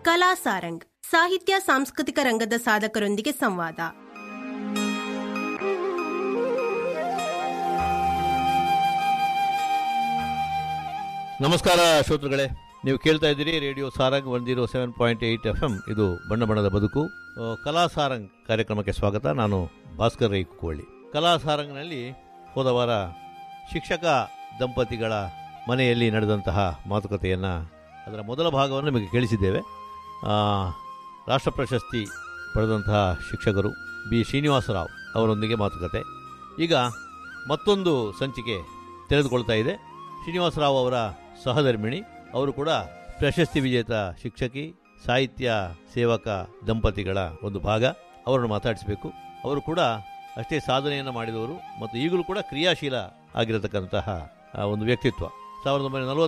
ಕಲಾ ಸಾರಂಗ್ ಸಾಹಿತ್ಯ ಸಾಂಸ್ಕೃತಿಕ ರಂಗದ ಸಾಧಕರೊಂದಿಗೆ ಸಂವಾದ ನಮಸ್ಕಾರ ಶ್ರೋತೃಗಳೇ ನೀವು ಕೇಳ್ತಾ ಇದ್ದೀರಿ radio Saarang one zero seven point eight F M ಇದು ಬಣ್ಣ ಬಣ್ಣದ ಬದುಕು ಆ, ಕಲಾ ಸಾರಂಗ್ ಕಾರ್ಯಕ್ರಮಕ್ಕೆ ಸ್ವಾಗತ ನಾನು ಭಾಸ್ಕರ್ ರೈ ಕುಕ್ಕೋಳಿ ಕಲಾ ಸಾರಂಗ್ನಲ್ಲಿ ಹೋದ ವಾರ ಶಿಕ್ಷಕ ದಂಪತಿಗಳ ಮನೆಯಲ್ಲಿ ನಡೆದಂತಹ ಮಾತುಕತೆಯನ್ನು ಅದರ ಮೊದಲ ಭಾಗವನ್ನು ನಿಮಗೆ ಕೇಳಿಸಿದ್ದೇವೆ ಆ, ರಾಷ್ಟ್ರ ಪ್ರಶಸ್ತಿ ಪಡೆದಂತಹ ಶಿಕ್ಷಕರು ಬಿ ಶ್ರೀನಿವಾಸರಾವ್ ಅವರೊಂದಿಗೆ ಮಾತುಕತೆ ಈಗ ಮತ್ತೊಂದು ಸಂಚಿಕೆ ತೆರೆದುಕೊಳ್ತಾ ಇದೆ ಶ್ರೀನಿವಾಸರಾವ್ ಅವರ ಸಹಧರ್ಮಿಣಿ ಅವರು ಕೂಡ ಪ್ರಶಸ್ತಿ ವಿಜೇತ ಶಿಕ್ಷಕಿ ಸಾಹಿತ್ಯ ಸೇವಕ ದಂಪತಿಗಳ ಒಂದು ಭಾಗ ಅವರನ್ನು ಮಾತಾಡಿಸಬೇಕು ಅವರು ಕೂಡ ಅಷ್ಟೇ ಸಾಧನೆಯನ್ನು ಮಾಡಿದವರು ಮತ್ತು ಈಗಲೂ ಕೂಡ ಕ್ರಿಯಾಶೀಲ ಆಗಿರತಕ್ಕಂತಹ ಆ, ಒಂದು ವ್ಯಕ್ತಿತ್ವ ಸಾವಿರದ ಒಂಬೈನೂರ